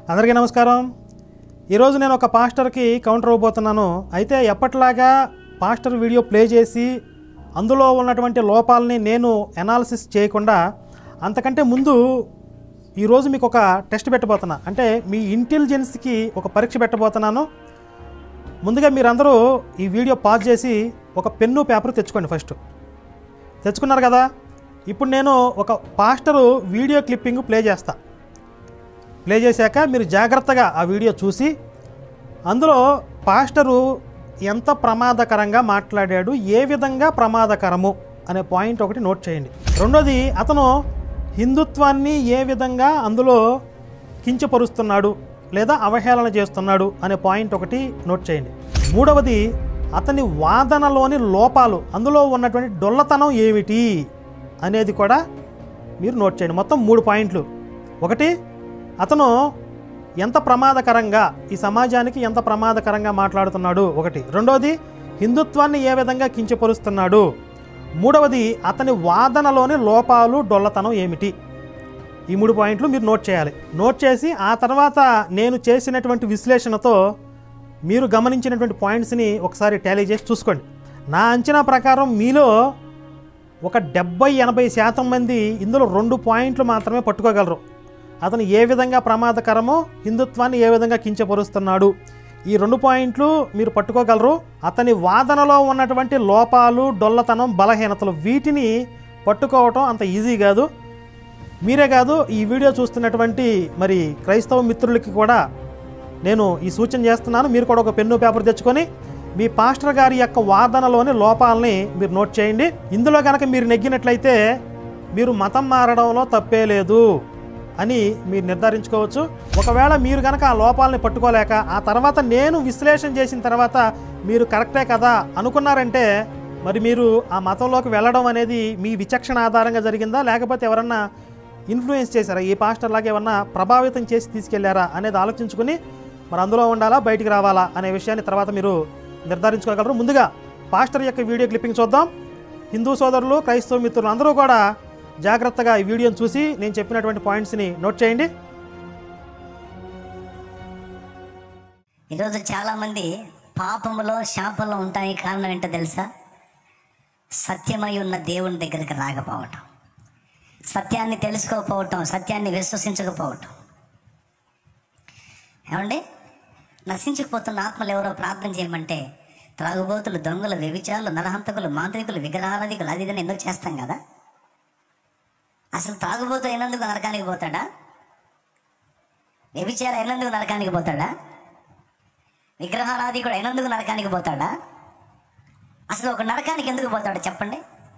అందరికీ నమస్కారం ఈరోజు నేను ఒక పాస్టర్కి కౌంటర్ ఇవ్వబోతున్నాను అయితే ఎప్పటిలాగా పాస్టర్ వీడియో ప్లే చేసి అందులో ఉన్నటువంటి లోపాలని నేను ఎనాలిసిస్ చేయకుండా అంతకంటే ముందు ఈరోజు మీకు ఒక టెస్ట్ పెట్టబోతున్నా అంటే మీ ఇంటెలిజెన్స్కి ఒక పరీక్ష పెట్టబోతున్నాను ముందుగా మీరందరూ ఈ వీడియో పాజ్ చేసి ఒక పెన్ను పేపర్ తెచ్చుకోండి ఫస్ట్ తెచ్చుకున్నారు కదా ఇప్పుడు నేను ఒక పాస్టరు వీడియో క్లిప్పింగ్ ప్లే చేస్తా ప్లే చేశాక మీరు జాగ్రత్తగా ఆ వీడియో చూసి అందులో పాస్టరు ఎంత ప్రమాదకరంగా మాట్లాడాడు ఏ విధంగా ప్రమాదకరము అనే పాయింట్ ఒకటి నోట్ చేయండి రెండోది అతను హిందుత్వాన్ని ఏ విధంగా అందులో కించపరుస్తున్నాడు లేదా అవహేళన చేస్తున్నాడు అనే పాయింట్ ఒకటి నోట్ చేయండి మూడవది అతని వాదనలోని లోపాలు అందులో ఉన్నటువంటి డొల్లతనం ఏమిటి అనేది కూడా మీరు నోట్ చేయండి మొత్తం మూడు పాయింట్లు ఒకటి అతను ఎంత ప్రమాదకరంగా ఈ సమాజానికి ఎంత ప్రమాదకరంగా మాట్లాడుతున్నాడు ఒకటి రెండవది హిందుత్వాన్ని ఏ విధంగా కించపరుస్తున్నాడు మూడవది అతని వాదనలోని లోపాలు డొల్లతనం ఏమిటి ఈ మూడు పాయింట్లు మీరు నోట్ చేయాలి నోట్ చేసి ఆ తర్వాత నేను చేసినటువంటి విశ్లేషణతో మీరు గమనించినటువంటి పాయింట్స్ని ఒకసారి టాలీ చేసి చూసుకోండి నా అంచనా ప్రకారం మీలో ఒక డెబ్బై ఎనభై శాతం మంది ఇందులో రెండు పాయింట్లు మాత్రమే పట్టుకోగలరు అతను ఏ విధంగా ప్రమాదకరమో హిందుత్వాన్ని ఏ విధంగా కించపరుస్తున్నాడు ఈ రెండు పాయింట్లు మీరు పట్టుకోగలరు అతని వాదనలో ఉన్నటువంటి లోపాలు డొల్లతనం బలహీనతలు వీటిని పట్టుకోవటం అంత ఈజీ కాదు మీరే కాదు ఈ వీడియో చూస్తున్నటువంటి మరి క్రైస్తవ మిత్రులకి కూడా నేను ఈ సూచన చేస్తున్నాను మీరు కూడా ఒక పెన్ను పేపర్ తెచ్చుకొని మీ పాస్టర్ గారి యొక్క వాదనలోని లోపాలని మీరు నోట్ చేయండి ఇందులో కనుక మీరు నెగ్గినట్లయితే మీరు మతం మారడంలో తప్పే లేదు అని మీరు నిర్ధారించుకోవచ్చు ఒకవేళ మీరు కనుక ఆ లోపాలని పట్టుకోలేక ఆ తర్వాత నేను విశ్లేషణ చేసిన తర్వాత మీరు కరెక్టే కదా అనుకున్నారంటే మరి మీరు ఆ మతంలోకి వెళ్ళడం అనేది మీ విచక్షణ ఆధారంగా జరిగిందా లేకపోతే ఎవరన్నా ఇన్ఫ్లుయెన్స్ చేశారా ఈ పాస్టర్ లాగా ఏమన్నా ప్రభావితం చేసి తీసుకెళ్లారా అనేది ఆలోచించుకుని మరి అందులో ఉండాలా బయటికి రావాలా అనే విషయాన్ని తర్వాత మీరు నిర్ధారించుకోగలరు ముందుగా పాస్టర్ యొక్క వీడియో క్లిప్పింగ్ చూద్దాం హిందూ సోదరులు క్రైస్తవ మిత్రులు అందరూ కూడా జాగ్రత్తగా ఈ వీడియోని చూసి నేను చెప్పినటువంటి పాయింట్స్ని నోట్ చేయండి ఈరోజు చాలామంది పాపములో శాపంలో ఉంటాయి కారణం ఏంటో తెలుసా సత్యమై ఉన్న దేవుని దగ్గరికి రాకపోవటం సత్యాన్ని తెలుసుకోకపోవటం సత్యాన్ని విశ్వసించకపోవటం ఏమండి నశించుకుపోతున్న ఆత్మలు ఎవరో ప్రార్థన చేయమంటే త్రాగుబోతులు దొంగలు వ్యభిచారులు నరహంతకులు మాంత్రికులు విగ్రహారాధికులు అది ఇదని ఎందుకు చేస్తాం కదా అసలు త్రాగుబోతు అయినందుకు నరకానికి పోతాడా వ్యభిచారం అయినందుకు నరకానికి పోతాడా విగ్రహారాధికుడు అయినందుకు నరకానికి పోతాడా అసలు ఒక నరకానికి ఎందుకు పోతాడు చెప్పండి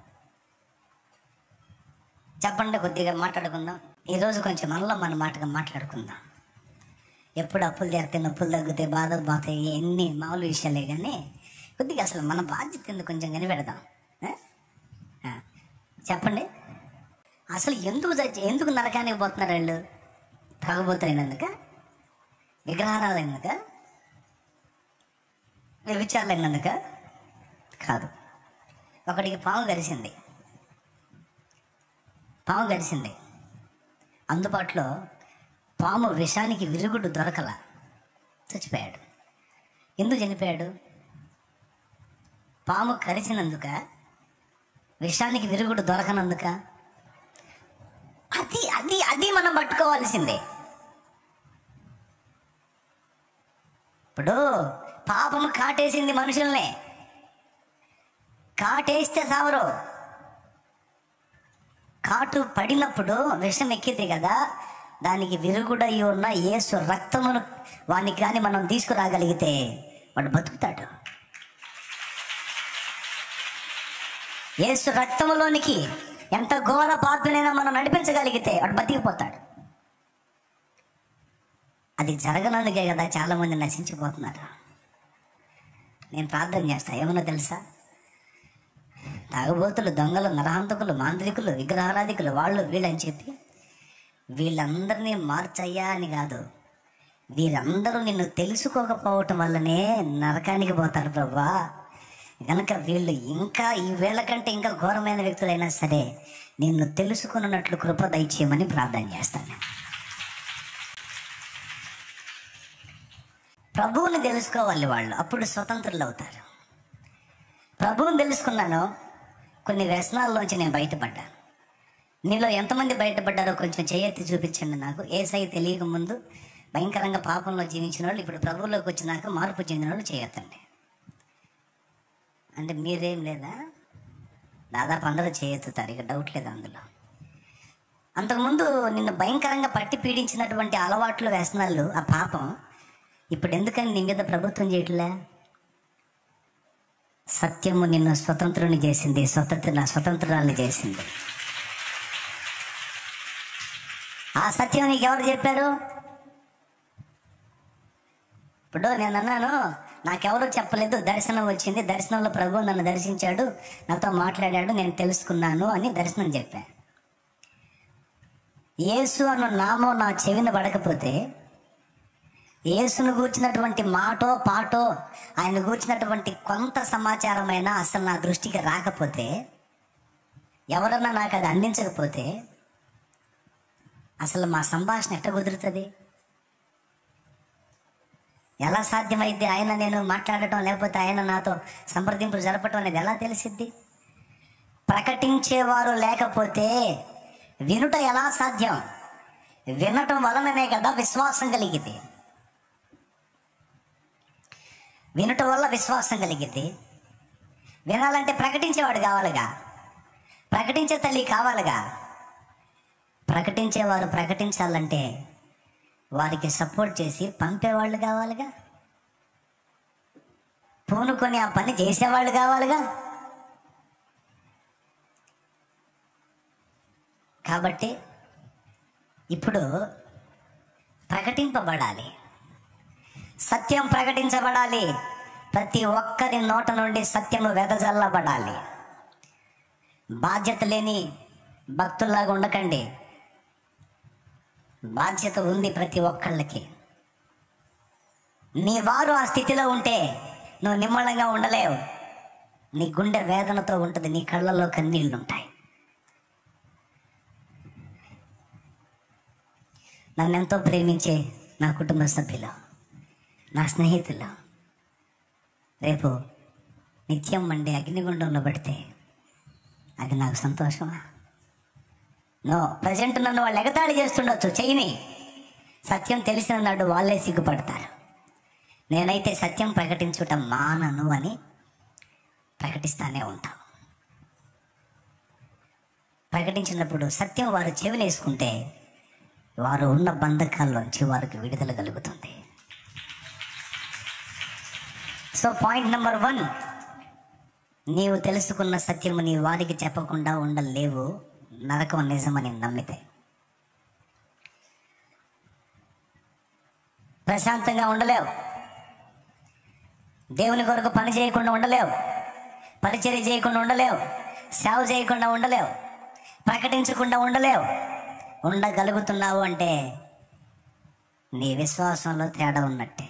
చెప్పండి కొద్దిగా మాట్లాడుకుందాం ఈరోజు కొంచెం మనలో మన మాటగా మాట్లాడుకుందాం ఎప్పుడు అప్పులు తీరితే నొప్పులు తగ్గుతాయి బాధలు పోతాయి ఎన్ని మామూలు విషయాలే కానీ కొద్దిగా అసలు మన బాధ్యత కింద కొంచెం కనిపెడదాం ఆ? ఆ. చెప్పండి అసలు ఎందుకు చచ్చి- ఎందుకు నరకానికి పోతున్నారు వాళ్ళు తాగుబోతులైనందుక విగ్రహారాధైనందుక వ్యభిచారులైనందుక కాదు ఒకటికి పాము గరిసింది పాము గరిసింది అందుబాటులో పాము విషానికి విరుగుడు దొరకల చచ్చిపోయాడు ఎందుకు చనిపోయాడు పాము కరిచినందుక విషానికి విరుగుడు దొరకనందుక అది అది అది మనం పట్టుకోవాల్సిందే ఇప్పుడు పాపము కాటేసింది మనుషుల్ని కాటేస్తే సావరు కాటు పడినప్పుడు విషం ఎక్కింది కదా దానికి విరుగుడై ఉన్న యేసు రక్తమును వానికి కానీ మనం తీసుకురాగలిగితే వాడు బతుకుతాడు యేసు రక్తములోనికి ఎంత ఘోర పాత్రనైనా మనం నడిపించగలిగితే వాడు బతికిపోతాడు అది జరగనందుకే కదా చాలా మంది నశించిపోతున్నారు నేను ప్రార్థన చేస్తా ఏమన్నా తెలుసా తాగుబోతులు దొంగలు నరహంతకులు మాంత్రికులు విగ్రహారాధికులు వాళ్ళు వీళ్ళని చెప్పి వీళ్ళందరినీ మార్చయ్యా అని కాదు వీరందరూ నిన్ను తెలుసుకోకపోవటం వల్లనే నరకానికి పోతారు ప్రభా గనక వీళ్ళు ఇంకా ఈ వేళ కంటే ఇంకా ఘోరమైన వ్యక్తులైనా సరే నిన్ను తెలుసుకున్నట్లు కృప దయచేయమని ప్రార్థన చేస్తాను ప్రభువుని తెలుసుకోవాలి వాళ్ళు అప్పుడు స్వతంత్రులు అవుతారు ప్రభువుని తెలుసుకున్నాను కొన్ని వ్యసనాల్లోంచి నేను బయటపడ్డాను నీలో ఎంతమంది బయటపడ్డారో కొంచెం చేయెత్తి చూపించండి నాకు ఏసై తెలియక ముందు భయంకరంగా పాపంలో జీవించిన వాళ్ళు ఇప్పుడు ప్రభువులోకి వచ్చినాక మార్పు చెందిన వాళ్ళు చేయొద్దండి అంటే మీరేం లేదా దాదాపు అందరూ చేయెత్తుతారు ఇక డౌట్ లేదు అందులో అంతకుముందు నిన్ను భయంకరంగా పట్టి పీడించినటువంటి అలవాట్లు వ్యసనాలు ఆ పాపం ఇప్పుడు ఎందుకని నీ మీద ప్రభుత్వం చేయట్లే సత్యము నిన్ను స్వతంత్రుని చేసింది స్వతంత్ర స్వతంత్రాన్ని చేసింది ఆ సత్యం నీకు ఎవరు చెప్పారు ఇప్పుడు నేను అన్నాను నాకెవరు చెప్పలేదు దర్శనం వచ్చింది దర్శనంలో ప్రభు నన్ను దర్శించాడు నాతో మాట్లాడాడు నేను తెలుసుకున్నాను అని దర్శనం చెప్పా యేసు అన్న నామం నా చెవిన పడకపోతే యేసును గూర్చినటువంటి మాటో పాటో ఆయన గూర్చినటువంటి కొంత సమాచారమైనా అసలు నా దృష్టికి రాకపోతే ఎవరన్నా నాకు అది అందించకపోతే అసలు మా సంభాషణ ఎట్ట కుదురుతుంది ఎలా సాధ్యమైద్ది ఆయన నేను మాట్లాడటం లేకపోతే ఆయన నాతో సంప్రదింపులు జరపటం అనేది ఎలా తెలిసిద్ది ప్రకటించేవారు లేకపోతే వినుట ఎలా సాధ్యం వినటం వలననే కదా విశ్వాసం కలిగింది వినటం వల్ల విశ్వాసం కలిగింది వినాలంటే ప్రకటించేవాడు కావాలిగా ప్రకటించే తల్లి కావాలిగా ప్రకటించేవారు ప్రకటించాలంటే వారికి సపోర్ట్ చేసి పంపేవాళ్ళు కావాలిగా పూనుకొని ఆ పని చేసేవాళ్ళు కావాలిగా కాబట్టి ఇప్పుడు ప్రకటింపబడాలి సత్యం ప్రకటించబడాలి ప్రతి ఒక్కరి నోట నుండి సత్యము వెదజల్లబడాలి బాధ్యత లేని భక్తుల్లాగా ఉండకండి బాధ్యత ఉంది ప్రతి ఒక్కళ్ళకి నీ వారు ఆ స్థితిలో ఉంటే నువ్వు నిమ్మళంగా ఉండలేవు నీ గుండె వేదనతో ఉంటుంది నీ కళ్ళల్లో కన్నీళ్ళు ఉంటాయి నన్ను ఎంతో ప్రేమించే నా కుటుంబ సభ్యులు నా స్నేహితులు రేపు నిత్యం మండే అగ్నిగుండంలో పడితే అది నాకు సంతోషమా నో ప్రజెంట్ నన్ను వాళ్ళు ఎగతాళి చేస్తుండొచ్చు చెయ్యిని సత్యం తెలిసిన నాడు వాళ్ళే సిగ్గుపడతారు నేనైతే సత్యం ప్రకటించుట మానను అని ప్రకటిస్తానే ఉంటాను ప్రకటించినప్పుడు సత్యం వారు చెవినేసుకుంటే వారు ఉన్న బంధకాల్లోంచి వారికి విడుదల కలుగుతుంది సో పాయింట్ నెంబర్ వన్ నీవు తెలుసుకున్న సత్యము నీ వారికి చెప్పకుండా ఉండలేవు నరకం నిజమని నమ్మితే ప్రశాంతంగా ఉండలేవు దేవుని కొరకు పని చేయకుండా ఉండలేవు పరిచర్య చేయకుండా ఉండలేవు సేవ చేయకుండా ఉండలేవు ప్రకటించకుండా ఉండలేవు ఉండగలుగుతున్నావు అంటే నీ విశ్వాసంలో తేడా ఉన్నట్టే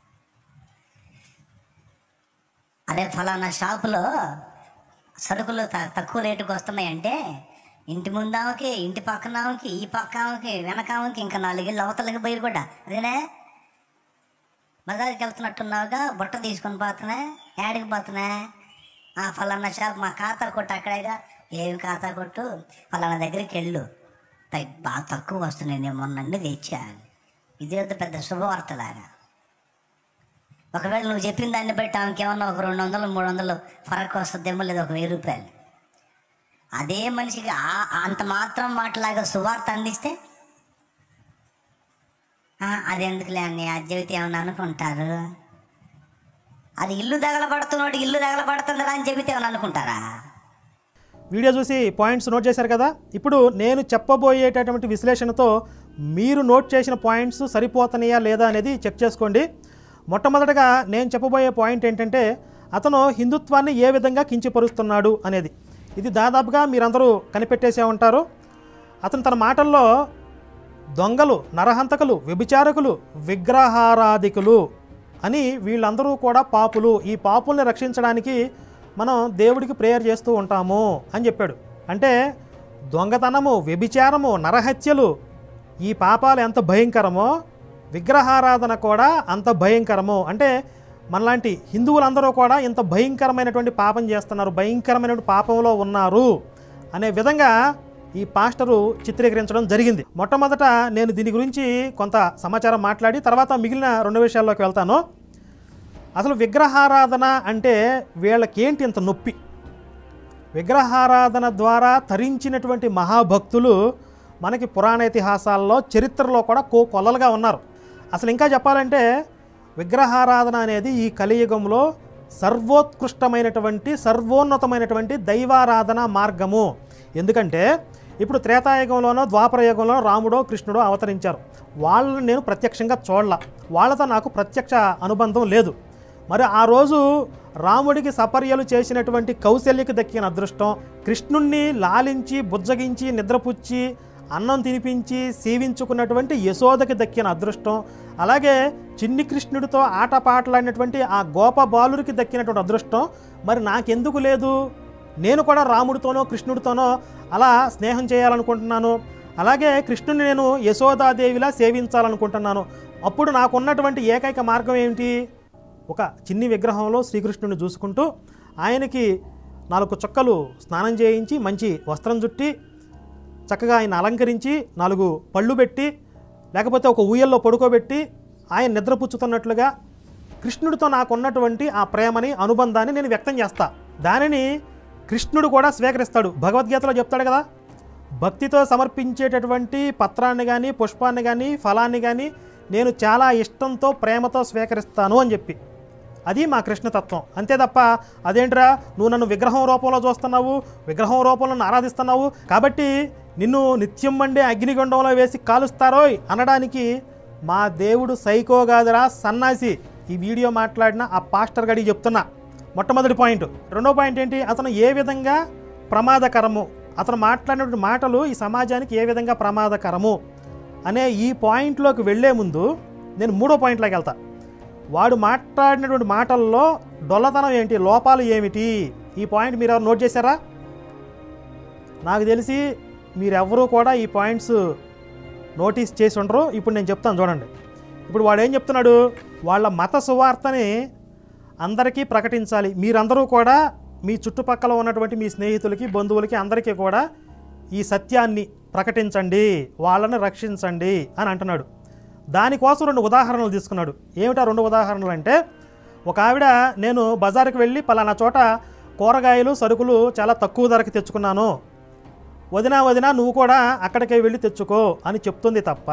అదే ఫలానా షాపులో సరుకులు త- తక్కువ రేటుకి వస్తున్నాయంటే ఇంటి ముందామకి ఇంటి పక్కనామకి ఈ పక్కకి వెనకామకి ఇంకా నాలుగేళ్ళు అవతలకి బయలు కూడా అదేనే బజార్కి వెళ్తున్నట్టున్నావుగా బుట్ట తీసుకొని పోతున్నా యాడికి పోతున్నా ఆ ఫలానా షాప్ మా ఖాతా కొట్టు అక్కడేగా ఏం ఖాతా కొట్టు ఫలానా దగ్గరికి వెళ్ళు తగ్- బాగా తక్కువ వస్తున్నాయి నేను మొన్నండి తెచ్చా ఇదేదో పెద్ద శుభవార్తలాగా ఒకవేళ నువ్వు చెప్పిన దాన్ని బట్టి ఆమెకి ఏమన్నా ఒక రెండు వందలు మూడు వందలు ఫరక్ వస్తుందేమో లేదా ఒక వెయ్యి రూపాయలు అదే మనిషికి ఆ- అంత మాత్రం మాటలాగా సువార్త అందిస్తే "ఆ, అది ఎందుకులే అని అది చెబితే ఏమన్నా అనుకుంటారు అది ఇల్లు తగలబడుతున్నాడు ఇల్లు తగలబడుతుందా అని చెబితే ఏమన్నా అనుకుంటారా వీడియో చూసి పాయింట్స్ నోట్ చేశారు కదా ఇప్పుడు నేను చెప్పబోయేటటువంటి విశ్లేషణతో మీరు నోట్ చేసిన పాయింట్స్ సరిపోతున్నాయా లేదా అనేది చెక్ చేసుకోండి మొట్టమొదటగా నేను చెప్పబోయే పాయింట్ ఏంటంటే అతను హిందుత్వాన్ని ఏ విధంగా కించపరుస్తున్నాడు అనేది ఇది దాదాపుగా మీరందరూ కనిపెట్టేసే ఉంటారు అతను తన మాటల్లో దొంగలు నరహంతకులు వ్యభిచారకులు విగ్రహారాధికులు అని వీళ్ళందరూ కూడా పాపులు ఈ పాపుల్ని రక్షించడానికి మనం దేవుడికి ప్రేయర్ చేస్తూ ఉంటాము అని చెప్పాడు అంటే దొంగతనము వ్యభిచారము నరహత్యలు ఈ పాపాలు ఎంత భయంకరమో విగ్రహారాధన కూడా అంత భయంకరము అంటే మనలాంటి హిందువులందరూ కూడా ఇంత భయంకరమైనటువంటి పాపం చేస్తున్నారు భయంకరమైనటువంటి పాపంలో ఉన్నారు అనే విధంగా ఈ పాస్టరు చిత్రీకరించడం జరిగింది మొట్టమొదట నేను దీని గురించి కొంత సమాచారం మాట్లాడి తర్వాత మిగిలిన రెండు విషయాల్లోకి వెళ్తాను అసలు విగ్రహారాధన అంటే వీళ్ళకేంటి ఇంత నొప్పి విగ్రహారాధన ద్వారా తరించినటువంటి మహాభక్తులు మనకి పురాణ ఇతిహాసాల్లో చరిత్రలో కూడా కో కొల్లలుగా ఉన్నారు అసలు ఇంకా చెప్పాలంటే విగ్రహారాధన అనేది ఈ కలియుగంలో సర్వోత్కృష్టమైనటువంటి సర్వోన్నతమైనటువంటి దైవారాధన మార్గము ఎందుకంటే ఇప్పుడు త్రేతాయుగంలోనో ద్వాపరయుగంలో రాముడో కృష్ణుడో అవతరించారు వాళ్ళని నేను ప్రత్యక్షంగా చూడల వాళ్ళతో నాకు ప్రత్యక్ష అనుబంధం లేదు మరి ఆ రోజు రాముడికి సపర్యలు చేసినటువంటి కౌశల్యకి దక్కిన అదృష్టం కృష్ణుణ్ణి లాలించి బుజ్జగించి నిద్రపుచ్చి అన్నం తినిపించి సేవించుకున్నటువంటి యశోదకి దక్కిన అదృష్టం అలాగే చిన్ని కృష్ణుడితో ఆటపాటలాడినటువంటి ఆ గోప బాలురికి దక్కినటువంటి అదృష్టం మరి నాకెందుకు లేదు నేను కూడా రాముడితోనో కృష్ణుడితోనో అలా స్నేహం చేయాలనుకుంటున్నాను అలాగే కృష్ణుని నేను యశోదాదేవిలా సేవించాలనుకుంటున్నాను అప్పుడు నాకున్నటువంటి ఏకైక మార్గం ఏమిటి ఒక చిన్ని విగ్రహంలో శ్రీకృష్ణుని చూసుకుంటూ ఆయనకి నాలుగు చుక్కలు స్నానం చేయించి మంచి వస్త్రం చుట్టి చక్కగా ఆయన అలంకరించి నాలుగు పళ్ళు పెట్టి లేకపోతే ఒక ఊయల్లో పడుకోబెట్టి ఆయన నిద్రపుచ్చుతున్నట్లుగా కృష్ణుడితో నాకున్నటువంటి ఆ ప్రేమని అనుబంధాన్ని నేను వ్యక్తం చేస్తా దానిని కృష్ణుడు కూడా స్వీకరిస్తాడు భగవద్గీతలో చెప్తాడు కదా భక్తితో సమర్పించేటటువంటి పత్రాన్ని కానీ పుష్పాన్ని కానీ ఫలాన్ని కానీ నేను చాలా ఇష్టంతో ప్రేమతో స్వీకరిస్తాను అని చెప్పి అది మా కృష్ణతత్వం అంతే తప్ప అదేంట్రా నువ్వు నన్ను విగ్రహం రూపంలో చూస్తున్నావు విగ్రహం రూపంలో నన్ను ఆరాధిస్తున్నావు కాబట్టి నిన్ను నిత్యం మండే అగ్నిగుండంలో వేసి కాలుస్తారోయ్ అనడానికి మా దేవుడు సైకో కాదురా సన్నాసి ఈ వీడియో మాట్లాడిన ఆ పాస్టర్ గడికి చెప్తున్నా మొట్టమొదటి పాయింట్ రెండో పాయింట్ ఏంటి అతను ఏ విధంగా ప్రమాదకరము అతను మాట్లాడినటువంటి మాటలు ఈ సమాజానికి ఏ విధంగా ప్రమాదకరము అనే ఈ పాయింట్లోకి వెళ్ళే ముందు నేను మూడో పాయింట్లోకి వెళ్తా వాడు మాట్లాడినటువంటి మాటల్లో డొల్లతనం ఏంటి లోపాలు ఏమిటి ఈ పాయింట్ మీరు ఎవరు నోట్ చేశారా నాకు తెలిసి మీరెవ్వరూ కూడా ఈ పాయింట్స్ నోటీస్ చేసి ఉండరు ఇప్పుడు నేను చెప్తాను చూడండి ఇప్పుడు వాడు ఏం చెప్తున్నాడు వాళ్ళ మత సువార్తని అందరికీ ప్రకటించాలి మీరందరూ కూడా మీ చుట్టుపక్కల ఉన్నటువంటి మీ స్నేహితులకి బంధువులకి అందరికీ కూడా ఈ సత్యాన్ని ప్రకటించండి వాళ్ళని రక్షించండి అని అంటున్నాడు దానికోసం రెండు ఉదాహరణలు తీసుకున్నాడు ఏమిటా రెండు ఉదాహరణలు అంటే ఒక ఆవిడ నేను బజారుకి వెళ్ళి పలానా చోట కూరగాయలు సరుకులు చాలా తక్కువ ధరకి తెచ్చుకున్నాను వదినా వదినా నువ్వు కూడా అక్కడికే వెళ్ళి తెచ్చుకో అని చెప్తుంది తప్ప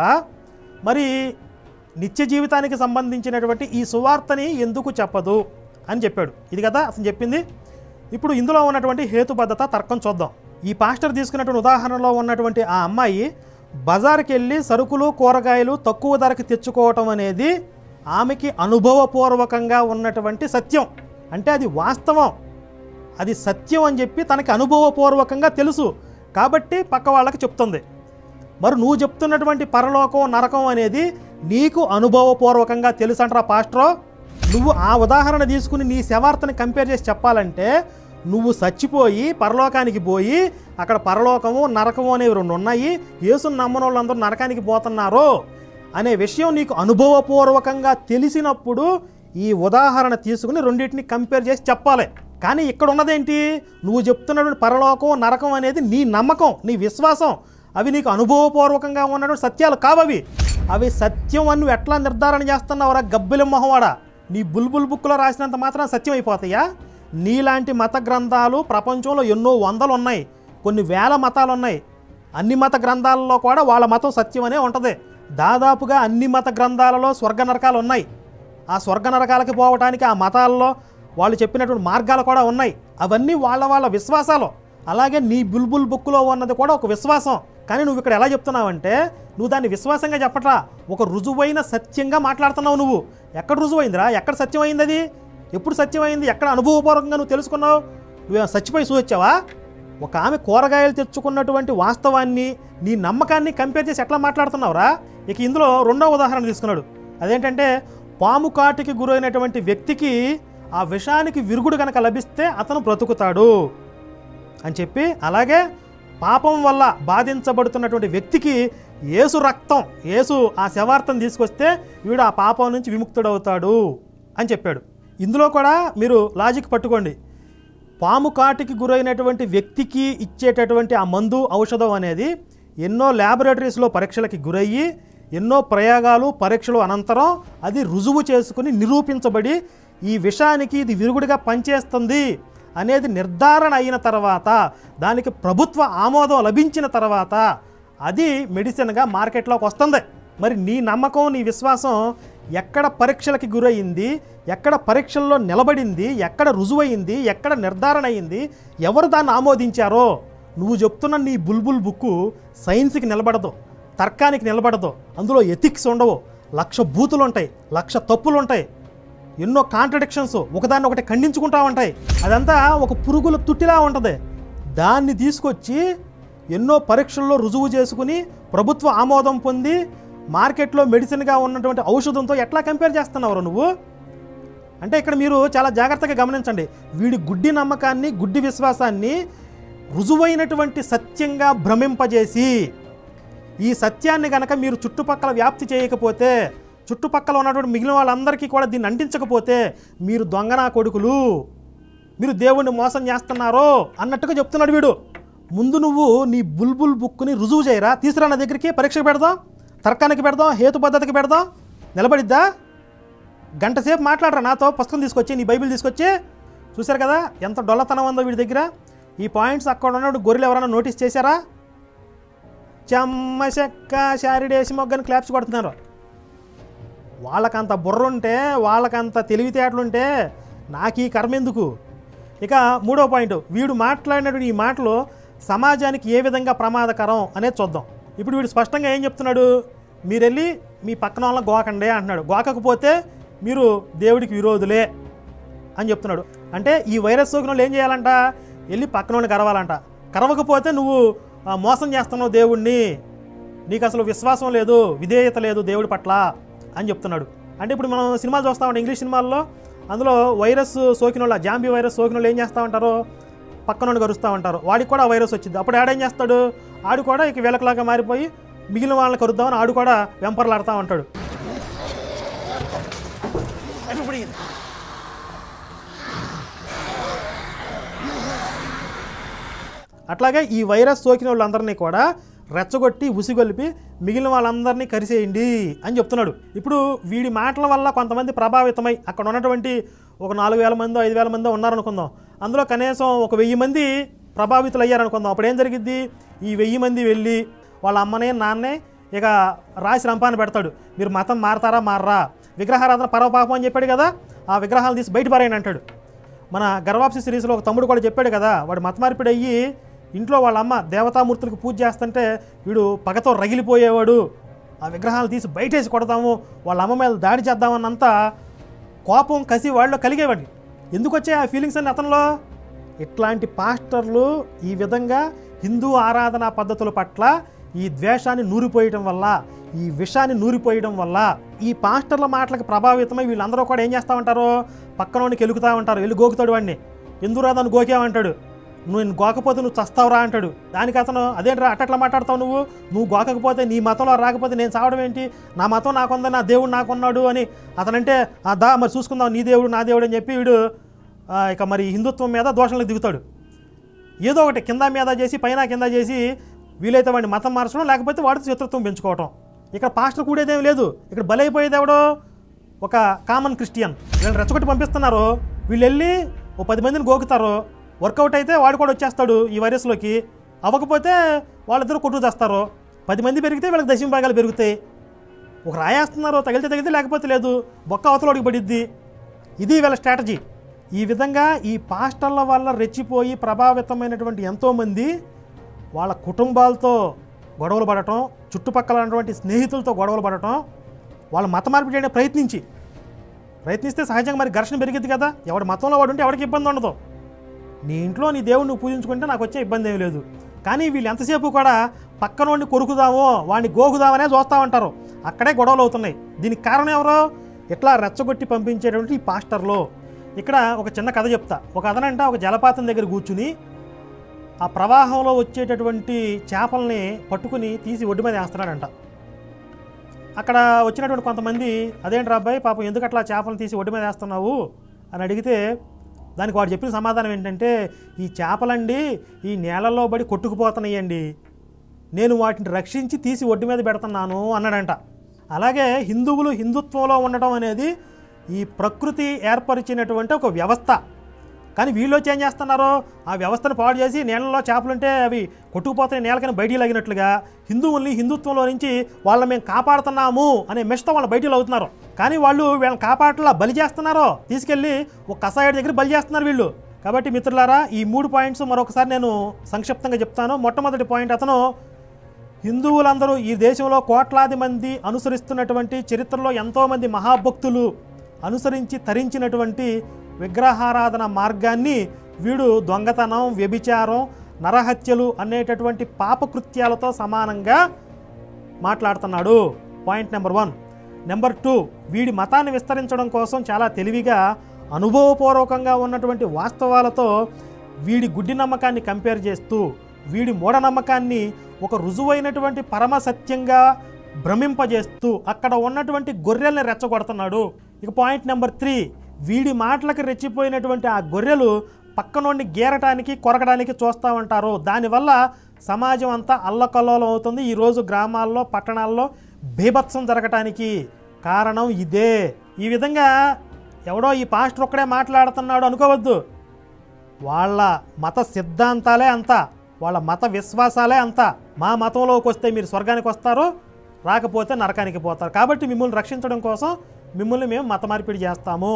మరి నిత్య జీవితానికి సంబంధించినటువంటి ఈ సువార్తని ఎందుకు చెప్పదు అని చెప్పాడు ఇది కదా అతను చెప్పింది ఇప్పుడు ఇందులో ఉన్నటువంటి హేతుబద్ధత తర్కం చూద్దాం ఈ పాస్టర్ తీసుకున్నటువంటి ఉదాహరణలో ఉన్నటువంటి ఆ అమ్మాయి బజార్కి వెళ్ళి సరుకులు కూరగాయలు తక్కువ ధరకి తెచ్చుకోవటం అనేది ఆమెకి అనుభవపూర్వకంగా ఉన్నటువంటి సత్యం అంటే అది వాస్తవం అది సత్యం అని చెప్పి తనకి అనుభవపూర్వకంగా తెలుసు కాబట్టి పక్క వాళ్ళకి చెప్తుంది మరి నువ్వు చెప్తున్నటువంటి పరలోకం నరకం అనేది నీకు అనుభవపూర్వకంగా తెలుసు అంటారా పాస్టరో నువ్వు ఆ ఉదాహరణ తీసుకుని నీ శవార్తని కంపేర్ చేసి చెప్పాలంటే నువ్వు చచ్చిపోయి పరలోకానికి పోయి అక్కడ పరలోకము నరకము అనేవి రెండు ఉన్నాయి యేసుని నమ్మని వాళ్ళందరూ నరకానికి పోతున్నారు అనే విషయం నీకు అనుభవపూర్వకంగా తెలిసినప్పుడు ఈ ఉదాహరణ తీసుకుని రెండింటిని కంపేర్ చేసి చెప్పాలి కానీ ఇక్కడ ఉన్నదేంటి నువ్వు చెప్తున్నటువంటి పరలోకం నరకం అనేది నీ నమ్మకం నీ విశ్వాసం అవి నీకు అనుభవపూర్వకంగా ఉన్నటువంటి సత్యాలు కావవి అవి సత్యం అని నువ్వు ఎట్లా నిర్ధారణ చేస్తున్నావురా గబ్బిలం మొహవాడా నీ బుల్బుల్ బుక్లో రాసినంత మాత్రం సత్యం అయిపోతాయా నీలాంటి మత గ్రంథాలు ప్రపంచంలో ఎన్నో వందలు ఉన్నాయి కొన్ని వేల మతాలు ఉన్నాయి అన్ని మత గ్రంథాలలో కూడా వాళ్ళ మతం సత్యం అనే ఉంటుంది దాదాపుగా అన్ని మత గ్రంథాలలో స్వర్గ నరకాలు ఉన్నాయి ఆ స్వర్గ నరకాలకి పోవటానికి ఆ మతాల్లో వాళ్ళు చెప్పినటువంటి మార్గాలు కూడా ఉన్నాయి అవన్నీ వాళ్ళ వాళ్ళ విశ్వాసాలు అలాగే నీ బుల్బుల్ బుక్లో ఉన్నది కూడా ఒక విశ్వాసం కానీ నువ్వు ఇక్కడ ఎలా చెప్తున్నావంటే నువ్వు దాన్ని విశ్వాసంగా చెప్పట్రా ఒక రుజువైన సత్యంగా మాట్లాడుతున్నావు నువ్వు ఎక్కడ రుజువైందిరా ఎక్కడ సత్యం అయింది అది ఎప్పుడు సత్యం అయింది ఎక్కడ అనుభవపూర్వకంగా నువ్వు తెలుసుకున్నావు నువ్వు చచ్చిపోయి చూసొచ్చావా ఒక ఆమె కూరగాయలు తెచ్చుకున్నటువంటి వాస్తవాన్ని నీ నమ్మకాన్ని కంపేర్ చేసి ఎట్లా మాట్లాడుతున్నావురా ఇక ఇందులో రెండో ఉదాహరణ తీసుకున్నాడు అదేంటంటే పాము కాటికి గురైనటువంటి వ్యక్తికి ఆ విషానికి విరుగుడు కనుక లభిస్తే అతను బ్రతుకుతాడు అని చెప్పి అలాగే పాపం వల్ల బాధించబడుతున్నటువంటి వ్యక్తికి యేసు రక్తం యేసు ఆ శవార్థం తీసుకొస్తే వీడు ఆ పాపం నుంచి విముక్తుడవుతాడు అని చెప్పాడు ఇందులో కూడా మీరు లాజిక్ పట్టుకోండి పాము కాటికి గురైనటువంటి వ్యక్తికి ఇచ్చేటటువంటి ఆ మందు ఔషధం అనేది ఎన్నో ల్యాబొరేటరీస్లో పరీక్షలకి గురయ్యి ఎన్నో ప్రయోగాలు పరీక్షలు అనంతరం అది రుజువు చేసుకుని నిరూపించబడి ఈ విషానికి ఇది విరుగుడిగా పనిచేస్తుంది అనేది నిర్ధారణ అయిన తర్వాత దానికి ప్రభుత్వ ఆమోదం లభించిన తర్వాత అది మెడిసిన్గా మార్కెట్లోకి వస్తుంది మరి నీ నమ్మకం నీ విశ్వాసం ఎక్కడ పరీక్షలకి గురయింది ఎక్కడ పరీక్షల్లో నిలబడింది ఎక్కడ రుజువయింది ఎక్కడ నిర్ధారణ అయింది ఎవరు దాన్ని ఆమోదించారో నువ్వు చెప్తున్న నీ బుల్బుల్ బుక్కు సైన్స్కి నిలబడదు తర్కానికి నిలబడదు అందులో ఎథిక్స్ ఉండవు లక్ష బూతులు ఉంటాయి లక్ష తప్పులు ఉంటాయి ఎన్నో కాంట్రడిక్షన్స్ ఒకదాన్ని ఒకటి ఖండించుకుంటా ఉంటాయి అదంతా ఒక పురుగుల తుట్టిలా ఉంటుంది దాన్ని తీసుకొచ్చి ఎన్నో పరీక్షల్లో రుజువు చేసుకుని ప్రభుత్వ ఆమోదం పొంది మార్కెట్లో మెడిసిన్గా ఉన్నటువంటి ఔషధంతో ఎట్లా కంపేర్ చేస్తున్నావు నువ్వు అంటే ఇక్కడ మీరు చాలా జాగ్రత్తగా గమనించండి వీడి గుడ్డి నమ్మకాన్ని గుడ్డి విశ్వాసాన్ని రుజువైనటువంటి సత్యంగా భ్రమింపజేసి ఈ సత్యాన్ని గనక మీరు చుట్టుపక్కల వ్యాప్తి చేయకపోతే చుట్టుపక్కల ఉన్నటువంటి మిగిలిన వాళ్ళందరికీ కూడా దీన్ని అంటించకపోతే మీరు దొంగనా కొడుకులు మీరు దేవుణ్ణి మోసం చేస్తున్నారో అన్నట్టుగా చెప్తున్నాడు వీడు ముందు నువ్వు నీ బుల్బుల్ బుక్ని రుజువు చేయరా తీసుకురా నా దగ్గరికి పరీక్షకు పెడదాం తర్కానికి పెడదాం హేతు పద్ధతికి పెడదాం నిలబడిద్దా గంట సేపు మాట్లాడరా నాతో పుస్తకం తీసుకొచ్చి నీ బైబిల్ తీసుకొచ్చి చూశారు కదా ఎంత డొల్లతనం ఉందో వీడి దగ్గర ఈ పాయింట్స్ అక్కడ ఉన్నప్పుడు గొర్రెలు ఎవరైనా నోటీస్ చేశారా చెమ్మ చెక్క శారీడేసి మొగ్గని క్లాప్స్ కొడుతున్నారు వాళ్ళకంత బుర్ర ఉంటే వాళ్ళకంత తెలివితేటలుంటే నాకు ఈ కర్మ ఎందుకు ఇక మూడో పాయింట్ వీడు మాట్లాడినటువంటి ఈ మాటలు సమాజానికి ఏ విధంగా ప్రమాదకరం అనేది చూద్దాం ఇప్పుడు వీడు స్పష్టంగా ఏం చెప్తున్నాడు మీరు వెళ్ళి మీ పక్కన వాళ్ళని గోకండే అంటున్నాడు గోకకపోతే మీరు దేవుడికి విరోధులే అని చెప్తున్నాడు అంటే ఈ వైరస్ సోకిన వాళ్ళు ఏం చేయాలంట వెళ్ళి పక్కన కరవాలంట కరవకపోతే నువ్వు ఆ, మోసం చేస్తున్నావు దేవుణ్ణి నీకు అసలు విశ్వాసం లేదు విధేయత లేదు దేవుడి పట్ల అని చెప్తున్నాడు అంటే ఇప్పుడు మనం సినిమాలు చూస్తా ఉంటాం ఇంగ్లీష్ సినిమాల్లో అందులో వైరస్ సోకిన వాళ్ళు జాంబీ వైరస్ సోకిన వాళ్ళు ఏం చేస్తూ ఉంటారు పక్కన కరుస్తూ ఉంటారు వాడికి కూడా ఆ వైరస్ వచ్చింది అప్పుడు ఆడేం చేస్తాడు ఆడు కూడా ఇక వెలకలాగా మారిపోయి మిగిలిన వాళ్ళని కరుద్దామని ఆడు కూడా వెంపర్లాడుతూ ఉంటాడు అట్లాగే ఈ వైరస్ సోకిన వాళ్ళందరినీ కూడా రెచ్చగొట్టి ఉసిగొలిపి మిగిలిన వాళ్ళందరినీ కరిసేయండి అని చెప్తున్నాడు ఇప్పుడు వీడి మాటల వల్ల కొంతమంది ప్రభావితమై అక్కడ ఉన్నటువంటి ఒక నాలుగు వేల మందో ఐదు వేల మందో ఉన్నారనుకుందాం అందులో కనీసం ఒక వెయ్యి మంది ప్రభావితులు అయ్యారనుకుందాం అప్పుడు ఏం జరిగిద్ది ఈ వెయ్యి మంది వెళ్ళి వాళ్ళ అమ్మనే నాన్నే ఇక రాసి రంపాన్ని పెడతాడు మీరు మతం మారతారా మారరా విగ్రహారాధన పరవపాపం అని చెప్పాడు కదా ఆ విగ్రహాలు తీసి బయట పారేయండి అంటాడు మన గర్వాప్సి సిరీస్లో ఒక తమ్ముడు కూడా చెప్పాడు కదా వాడు మతమార్పిడి అయ్యి ఇంట్లో వాళ్ళ అమ్మ దేవతామూర్తులకు పూజ చేస్తుంటే వీడు పగతో రగిలిపోయేవాడు ఆ విగ్రహాలు తీసి బయటేసి కొడతాము వాళ్ళ అమ్మ మీద దాడి చేద్దామన్నంత కోపం కసి వాళ్ళలో కలిగేవాడి ఎందుకు వచ్చాయి ఆ ఫీలింగ్స్ అన్ని అతనిలో ఇట్లాంటి పాస్టర్లు ఈ విధంగా హిందూ ఆరాధనా పద్ధతుల పట్ల ఈ ద్వేషాన్ని నూరిపోయటం వల్ల ఈ విషాన్ని నూరిపోయడం వల్ల ఈ పాస్టర్ల మాటలకు ప్రభావితమై వీళ్ళందరూ కూడా ఏం చేస్తూ ఉంటారు పక్కనోడికి ఎలుగుతూ ఉంటారు వెళ్ళి గోకుతాడు వాడిని ఎందుకురా దాన్ని గోకేమంటాడు నువ్వు నేను గోకపోతే నువ్వు చస్తావురా అంటాడు దానికి అతను అదేంట్రా అట్టట్లా మాట్లాడతావు నువ్వు నువ్వు గోకకపోతే నీ మతంలో రాకపోతే నేను చావడం ఏంటి నా మతం నాకుంది నా దేవుడు నాకున్నాడు అని అతనంటే "ఆ, దా మరి చూసుకుందాం నీ దేవుడు నా దేవుడు అని చెప్పి వీడు ఆ, ఇక మరి హిందుత్వం మీద దోషంలోకి దిగుతాడు ఏదో ఒకటి కింద మీద చేసి పైన కింద చేసి వీలైతే వాడిని మతం మార్చడం లేకపోతే వాడితో శత్రుత్వం పెంచుకోవటం ఇక్కడ పాస్టర్ కూడేదేం లేదు ఇక్కడ బలైపోయేది ఎవడో ఒక కామన్ క్రిస్టియన్ వీళ్ళని రెచ్చగొట్టి పంపిస్తున్నారు వీళ్ళు వెళ్ళి ఓ పది మందిని గోకుతారు వర్కౌట్ అయితే వాడు కూడా వచ్చేస్తాడు ఈ వైరస్లోకి అవ్వకపోతే వాళ్ళిద్దరూ కొట్టు చేస్తారు పది మంది పెరిగితే వీళ్ళకి దశమ భాగాలు పెరుగుతాయి ఒక రాయేస్తున్నారు తగిలితే తగిలితే లేకపోతే లేదు బొక్క అవతలోడికి పడిద్ది ఇది వీళ్ళ స్ట్రాటజీ ఈ విధంగా ఈ పాస్టర్ల వల్ల రెచ్చిపోయి ప్రభావితమైనటువంటి ఎంతోమంది వాళ్ళ కుటుంబాలతో గొడవలు పడటం చుట్టుపక్కల ఉన్నటువంటి స్నేహితులతో గొడవలు పడటం వాళ్ళ మత మార్పిడి చేయడానికి ప్రయత్నించి ప్రయత్నిస్తే సహజంగా మరి ఘర్షణ పెరిగిద్ది కదా ఎవడి మతంలో వాడు ఉంటే ఎవరికి ఇబ్బంది ఉండదు నీ ఇంట్లో నీ దేవుడిని నువ్వు పూజించుకుంటే నాకు వచ్చే ఇబ్బంది ఏమీ లేదు కానీ వీళ్ళు ఎంతసేపు కూడా పక్కనోడిని కొరుకుదామో వాడిని గోకుదామనే చూస్తూ ఉంటారు అక్కడే గొడవలు అవుతున్నాయి దీనికి కారణం ఎవరో ఇట్లా రెచ్చగొట్టి పంపించేటువంటి ఈ పాస్టర్లో ఇక్కడ ఒక చిన్న కథ చెప్తా ఒక అదనంట ఒక జలపాతం దగ్గర కూర్చుని ఆ ప్రవాహంలో వచ్చేటటువంటి చేపల్ని పట్టుకుని తీసి ఒడ్డు మీద వేస్తున్నాడంట అక్కడ వచ్చినటువంటి కొంతమంది అదేంటి అబ్బాయి పాపం ఎందుకు అట్లా చేపలను తీసి ఒడ్డు మీద వేస్తున్నావు అని అడిగితే దానికి వాడు చెప్పిన సమాధానం ఏంటంటే ఈ చేపలండి ఈ నేలలో పడి కొట్టుకుపోతున్నాయండి నేను వాటిని రక్షించి తీసి ఒడ్డు మీద పెడుతున్నాను అన్నాడంట అలాగే హిందువులు హిందుత్వంలో ఉండటం అనేది ఈ ప్రకృతి ఏర్పరిచినటువంటి ఒక వ్యవస్థ కానీ వీళ్ళు వచ్చి ఏం చేస్తున్నారో ఆ వ్యవస్థను పాడు చేసి నీళ్ళలో చేపలుంటే అవి కొట్టుకుపోతాయి నేలకని బయటికి లాగినట్లుగా హిందువుల్ని హిందుత్వంలో నుంచి వాళ్ళని మేము కాపాడుతున్నాము అనే మెషతో వాళ్ళు బయటికి అవుతున్నారు కానీ వాళ్ళు వీళ్ళని కాపాడలా బలి చేస్తున్నారో తీసుకెళ్ళి ఒక కసాయుడి దగ్గర బలి చేస్తున్నారు వీళ్ళు కాబట్టి మిత్రులారా ఈ మూడు పాయింట్స్ మరొకసారి నేను సంక్షిప్తంగా చెప్తాను మొట్టమొదటి పాయింట్ అతను హిందువులందరూ ఈ దేశంలో కోట్లాది మంది అనుసరిస్తున్నటువంటి చరిత్రలో ఎంతోమంది మహాభక్తులు అనుసరించి తరించినటువంటి విగ్రహారాధన మార్గాన్ని వీడు దొంగతనం వ్యభిచారం నరహత్యలు అనేటటువంటి పాపకృత్యాలతో సమానంగా మాట్లాడుతున్నాడు point number one number two వీడి మతాన్ని విస్తరించడం కోసం చాలా తెలివిగా అనుభవపూర్వకంగా ఉన్నటువంటి వాస్తవాలతో వీడి గుడ్డి నమ్మకాన్ని కంపేర్ చేస్తూ వీడి మూఢనమ్మకాన్ని ఒక రుజువైనటువంటి పరమ సత్యంగా భ్రమింపజేస్తూ అక్కడ ఉన్నటువంటి గొర్రెల్ని రెచ్చగొడుతున్నాడు ఇక పాయింట్ నెంబర్ త్రీ వీడి మాటలకు రెచ్చిపోయినటువంటి ఆ గొర్రెలు పక్కనోడిని గీరటానికి కొరకడానికి చూస్తూ ఉంటారు దానివల్ల సమాజం అంతా అల్లకల్లోలం అవుతుంది ఈరోజు గ్రామాల్లో పట్టణాల్లో బీభత్సం జరగటానికి కారణం ఇదే ఈ విధంగా ఎవడో ఈ పాస్టర్ ఒక్కడే మాట్లాడుతున్నాడు అనుకోవద్దు వాళ్ళ మత సిద్ధాంతాలే అంత వాళ్ళ మత విశ్వాసాలే అంత మా మతంలోకి వస్తే మీరు స్వర్గానికి వస్తారు రాకపోతే నరకానికి పోతారు కాబట్టి మిమ్మల్ని రక్షించడం కోసం మిమ్మల్ని మేము మత మార్పిడి చేస్తాము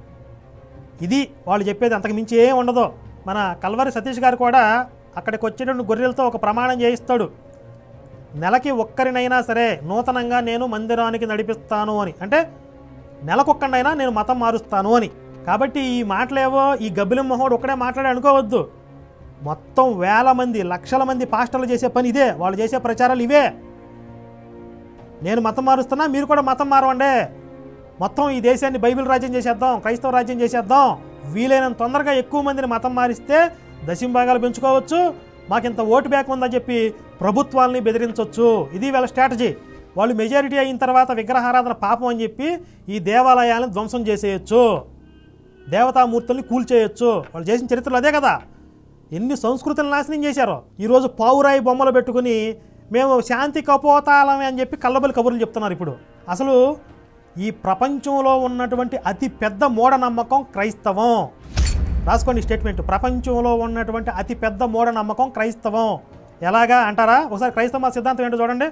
ఇది వాళ్ళు చెప్పేది అంతకు మించి ఏం ఉండదు మన కల్వరి సతీష్ గారు కూడా అక్కడికి వచ్చేటువంటి గొర్రెలతో ఒక ప్రమాణం చేయిస్తాడు నెలకి ఒక్కరినైనా సరే నూతనంగా నేను మందిరానికి నడిపిస్తాను అని అంటే నెలకొక్కడినైనా నేను మతం మారుస్తాను అని కాబట్టి ఈ మాటలేవో ఈ గబ్బిలం మొహోడు ఒక్కడే మాట్లాడి అనుకోవద్దు మొత్తం వేల మంది లక్షల మంది పాస్టర్లు చేసే పని ఇదే వాళ్ళు చేసే ప్రచారాలు ఇవే నేను మతం మారుస్తున్నా మీరు కూడా మతం మారవండి మొత్తం ఈ దేశాన్ని బైబిల్ రాజ్యం చేసేద్దాం క్రైస్తవ రాజ్యం చేసేద్దాం వీలైనంత తొందరగా ఎక్కువ మందిని మతం మారిస్తే దశంభాగాలు పెంచుకోవచ్చు మాకింత ఓటు బ్యాక్ ఉందని చెప్పి ప్రభుత్వాల్ని బెదిరించవచ్చు ఇది వీళ్ళ స్ట్రాటజీ వాళ్ళు మెజారిటీ అయిన తర్వాత విగ్రహారాధన పాపం అని చెప్పి ఈ దేవాలయాలను ధ్వంసం చేసేయచ్చు దేవతామూర్తుల్ని కూల్చేయచ్చు వాళ్ళు చేసిన చరిత్రలు అదే కదా ఎన్ని సంస్కృతులను నాశనం చేశారో ఈరోజు పావురాయి బొమ్మలు పెట్టుకుని మేము శాంతి కపోతాలమే అని చెప్పి కళ్ళబలి కబుర్లు చెప్తున్నారు ఇప్పుడు అసలు ఈ ప్రపంచంలో ఉన్నటువంటి అతి పెద్ద మూఢనమ్మకం క్రైస్తవం రాసుకోండి స్టేట్మెంట్ ప్రపంచంలో ఉన్నటువంటి అతి పెద్ద మూఢనమ్మకం క్రైస్తవం ఎలాగా అంటారా ఒకసారి క్రైస్తవ మత సిద్ధాంతం ఏంటో చూడండి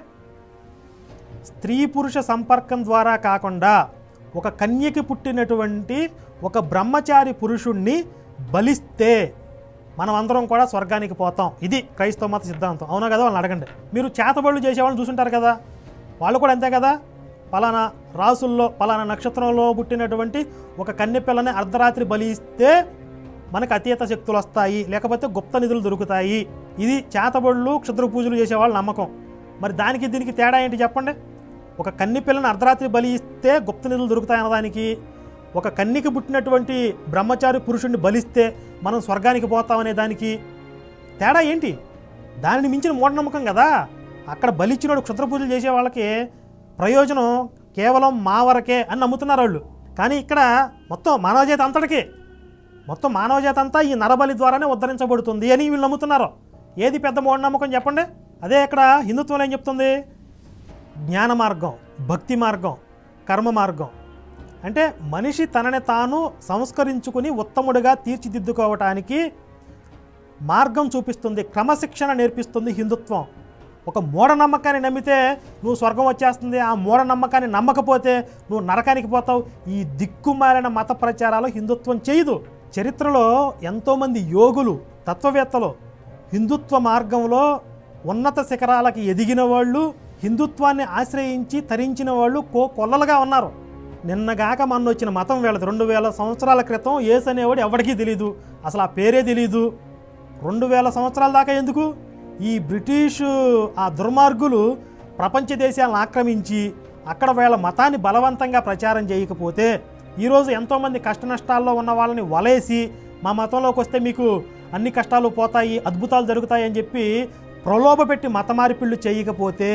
స్త్రీ పురుష సంపర్కం ద్వారా కాకుండా ఒక కన్యకి పుట్టినటువంటి ఒక బ్రహ్మచారి పురుషుణ్ణి బలిస్తే మనం అందరం కూడా స్వర్గానికి పోతాం ఇది క్రైస్తవ మత సిద్ధాంతం అవునా కదా వాళ్ళని అడగండి మీరు చేతబడులు చేసేవాళ్ళని చూసుంటారు కదా వాళ్ళు కూడా అంతే కదా పలానా రాసుల్లో పలానా నక్షత్రంలో పుట్టినటువంటి ఒక కన్య పిల్లని అర్ధరాత్రి బలి ఇస్తే మనకు అతీత శక్తులు వస్తాయి లేకపోతే గుప్త నిధులు దొరుకుతాయి ఇది చేతబడులు క్షుద్ర పూజలు చేసేవాళ్ళ నమ్మకం మరి దానికి దీనికి తేడా ఏంటి చెప్పండి ఒక కన్ని పిల్లని అర్ధరాత్రి బలి ఇస్తే గుప్త నిధులు దొరుకుతాయి అన్నదానికి ఒక కన్నికి పుట్టినటువంటి బ్రహ్మచారి పురుషుణ్ణి బలిస్తే మనం స్వర్గానికి పోతామనే దానికి తేడా ఏంటి దానిని మించిన మూఢనమ్మకం కదా అక్కడ బలిచ్చినోడు క్షుద్ర పూజలు చేసే వాళ్ళకి ప్రయోజనం కేవలం మా వరకే అని నమ్ముతున్నారు వాళ్ళు కానీ ఇక్కడ మొత్తం మానవజాతి అంతటికి మొత్తం మానవజాతి అంతా ఈ నరబలి ద్వారానే ఉద్ధరించబడుతుంది అని వీళ్ళు నమ్ముతున్నారు ఏది పెద్ద మూఢనమ్మకం చెప్పండి అదే ఇక్కడ హిందుత్వంలో ఏం చెప్తుంది జ్ఞాన మార్గం భక్తి మార్గం కర్మ మార్గం అంటే మనిషి తనని తాను సంస్కరించుకుని ఉత్తముడిగా తీర్చిదిద్దుకోవటానికి మార్గం చూపిస్తుంది క్రమశిక్షణ నేర్పిస్తుంది హిందుత్వం ఒక మూఢనమ్మకాన్ని నమ్మితే నువ్వు స్వర్గం వచ్చేస్తుంది ఆ మూఢనమ్మకాన్ని నమ్మకపోతే నువ్వు నరకానికి పోతావు ఈ దిక్కుమాలిన మత ప్రచారాలు హిందుత్వం చేయదు చరిత్రలో ఎంతోమంది యోగులు తత్వవేత్తలు హిందుత్వ మార్గంలో ఉన్నత శిఖరాలకి ఎదిగిన వాళ్ళు హిందుత్వాన్ని ఆశ్రయించి తరించిన వాళ్ళు కో కొల్లలుగా ఉన్నారు నిన్నగాక మొన్న వచ్చిన మతం వీళ్ళది రెండు వేల సంవత్సరాల క్రితం ఏసు అనేవాడు ఎవరికీ తెలియదు అసలు ఆ పేరే తెలియదు రెండు వేల సంవత్సరాల దాకా ఎందుకు ఈ బ్రిటిషు ఆ దుర్మార్గులు ప్రపంచ దేశాలను ఆక్రమించి అక్కడ వీళ్ళ మతాన్ని బలవంతంగా ప్రచారం చేయకపోతే ఈరోజు ఎంతోమంది కష్ట నష్టాల్లో ఉన్న వాళ్ళని వలేసి మా మతంలోకి వస్తే మీకు అన్ని కష్టాలు పోతాయి అద్భుతాలు జరుగుతాయి అని చెప్పి ప్రలోభ పెట్టి మత మార్పిళ్ళు చేయకపోతే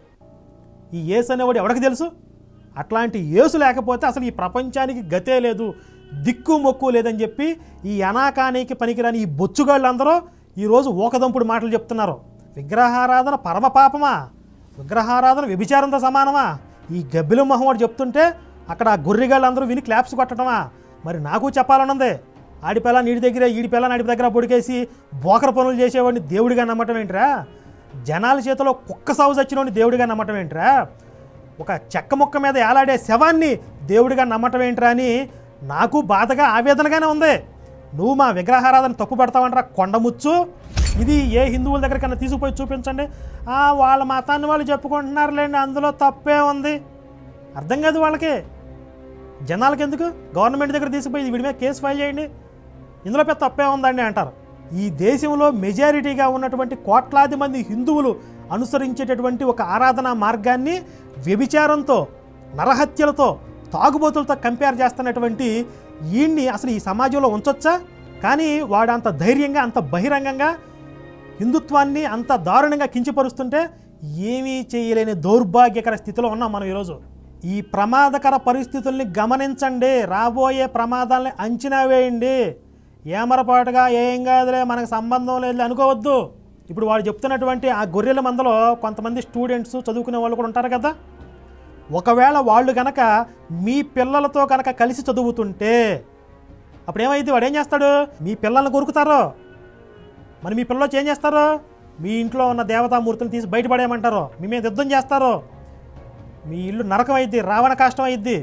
ఈ యేసు అనేవాడు ఎవరికి తెలుసు అట్లాంటి యేసు లేకపోతే అసలు ఈ ప్రపంచానికి గతే లేదు దిక్కు మొక్కు లేదని చెప్పి ఈ అనాకానికి పనికిరాని ఈ బొచ్చుగాళ్ళందరూ ఈరోజు ఓకదంపుడు మాటలు చెప్తున్నారు విగ్రహారాధన పరమ పాపమా విగ్రహారాధన వ్యభిచారంతో సమానమా ఈ గబ్బిల మొహమ్మడు చెప్తుంటే అక్కడ ఆ గొర్రెగాళ్ళందరూ విని క్లాప్స్ కొట్టడమా మరి నాకు చెప్పాలనుంది ఆడి పిల్ల నీడి దగ్గర ఈడి పిల్ల నాడి దగ్గర పొడికేసి బోకర పనులు చేసేవాడిని దేవుడిగా నమ్మటం ఏంట్రా జనాల చేతిలో కుక్క సాగు చచ్చినోడిని దేవుడిగా నమ్మటం ఏంట్రా ఒక చెక్క ముక్క మీద ఏలాడే శవాన్ని దేవుడిగా నమ్మటం ఏంట్రా అని నాకు బాధగా ఆవేదనగానే ఉంది నువ్వు మా విగ్రహారాధన తప్పు పెడతావంటరా కొండముచ్చు ఇది ఏ హిందువుల దగ్గరికన్నా తీసుకుపోయి చూపించండి "ఆ, వాళ్ళ మతాన్ని వాళ్ళు చెప్పుకుంటున్నారులేండి అందులో తప్పే ఉంది అర్థం కాదు వాళ్ళకి జనాలకి ఎందుకు గవర్నమెంట్ దగ్గర తీసుకుపోయి వీడి మీద కేసు ఫైల్ చేయండి ఇందులో పెద్ద తప్పే ఉందండి అంటారు ఈ దేశంలో మెజారిటీగా ఉన్నటువంటి కోట్లాది మంది హిందువులు అనుసరించేటటువంటి ఒక ఆరాధనా మార్గాన్ని వ్యభిచారంతో నరహత్యలతో తాగుబోతులతో కంపేర్ చేస్తున్నటువంటి ఈయన్ని అసలు ఈ సమాజంలో ఉంచొచ్చా కానీ వాడు అంత ధైర్యంగా అంత బహిరంగంగా హిందుత్వాన్ని అంత దారుణంగా కించపరుస్తుంటే ఏమీ చేయలేని దౌర్భాగ్యకర స్థితిలో ఉన్నాం మనం ఈరోజు ఈ ప్రమాదకర పరిస్థితుల్ని గమనించండి రాబోయే ప్రమాదాలని అంచనా వేయండి ఏమరపాటుగా ఏం కాదులే మనకు సంబంధం లేదు అనుకోవద్దు ఇప్పుడు వాడు చెప్తున్నటువంటి ఆ గొర్రెల మందలో కొంతమంది స్టూడెంట్స్ చదువుకునే వాళ్ళు కూడా ఉంటారు కదా ఒకవేళ వాళ్ళు గనక మీ పిల్లలతో కనుక కలిసి చదువుతుంటే అప్పుడు ఏమైంది వాడు ఏం చేస్తాడు మీ పిల్లల్ని కొరుకుతారో మరి మీ పిల్లలు ఏం చేస్తారు మీ ఇంట్లో ఉన్న దేవతామూర్తులు తీసి బయటపడేయమంటారు మీ మీద యుద్ధం చేస్తారు మీ ఇల్లు నరకం అయింది రావణ కష్టం అయింది